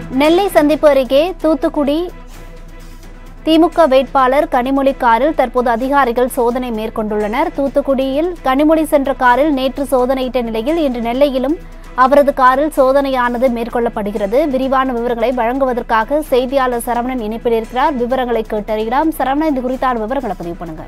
நெல்லை சந்திப்பு அருகே தூத்துக்குடி திமுக வேட்பாளர் கனிமொழி காரில் தற்போது அதிகாரிகள் சோதனை மேற்கொண்டுள்ளனர் தூத்துக்குடியில் கனிமொழி சென்ற காரில் நேற்று சோதனையிட்ட நிலையில் இன்று நெல்லையிலும் அவரது காரில் சோதனையானது மேற்கொள்ளப்படுகிறது விரிவான விவரங்களை வழங்குவதற்காக செய்தியாளர் சரவணன் இணைப்பில் இருக்கிறார் விவரங்களை கேட்டறியலாம் சரவணன் இது குறித்தான விவரங்களை பதிவு பண்ணுங்க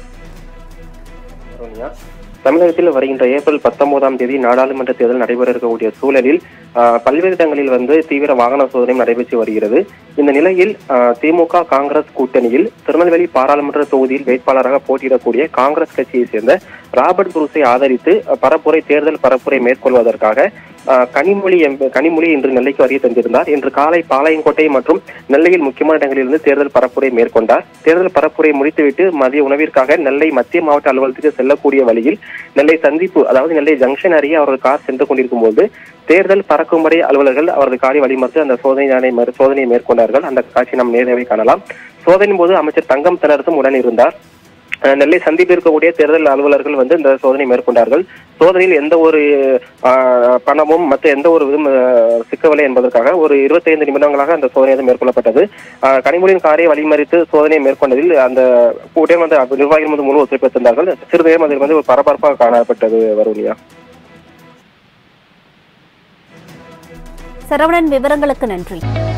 சோனியா தமிழகத்தில் வருகின்ற ஏப்ரல் பத்தொன்பதாம் தேதி நாடாளுமன்ற தேர்தல் நடைபெற இருக்கக்கூடிய சூழலில் ஆஹ், பல்வேறு இடங்களில் வந்து தீவிர வாகன சோதனை நடைபெற்று வருகிறது இந்த நிலையில் ஆஹ், திமுக காங்கிரஸ் கூட்டணியில் திருநெல்வேலி பாராளுமன்ற தொகுதியில் வேட்பாளராக போட்டியிடக்கூடிய காங்கிரஸ் கட்சியை சேர்ந்த ராபர்ட் புரூஸை ஆதரித்து அஹ், பரப்புரை தேர்தல் பரப்புரை மேற்கொள்வதற்காக ஆஹ், கனிமொழி எம்ப- கனிமொழி இன்று நெல்லைக்கு வருகை தந்திருந்தார் இன்று காலை பாளையங்கோட்டை மற்றும் நெல்லையில் முக்கியமான இடங்களிலிருந்து தேர்தல் பரப்புரை மேற்கொண்டார் தேர்தல் பரப்புரை முடித்துவிட்டு மதிய உணவிற்காக நெல்லை மத்திய மாவட்ட அலுவலகத்துக்கு செல்லக்கூடிய வழியில் நெல்லை சந்திப்பு அதாவது நெல்லை ஜங்ஷன் அருகே அவர்கள் கார் சென்று கொண்டிருக்கும் போது தேர்தல் பறக்கும்படை அலுவலர்கள் அவரது காரை வழிமறித்து அந்த சோதனை சோதனையை மேற்கொண்டார்கள் அந்த காட்சி நாம் நேரவே காணலாம் சோதனையின் போது அமைச்சர் தங்கம் தெனரசும் உடன் இருந்தார் அஹ் நெல்லை சந்திப்பில் இருக்கக்கூடிய தேர்தல் அலுவலர்கள் வந்து இந்த சோதனை மேற்கொண்டார்கள் சோதனையில் எந்த ஒரு ஆஹ், பணமும் மற்ற எந்த ஒரு இதுவும் ஆஹ், சிக்கவில்லை என்பதற்காக ஒரு 25 நிமிடங்களாக அந்த சோதனை வந்து மேற்கொள்ளப்பட்டது ஆஹ், கனிமொழியின் காரை வழிமறித்து சோதனையை மேற்கொண்டதில் அந்த கூட்டம் வந்து நிர்வாகிகள் வந்து முழு ஒத்துழைப்பு தந்தார்கள் சிறிது நேரம் அதில் வந்து ஒரு பரபரப்பாக காணப்பட்டது வருணியா சரவணன் விவரங்களுக்கு நன்றி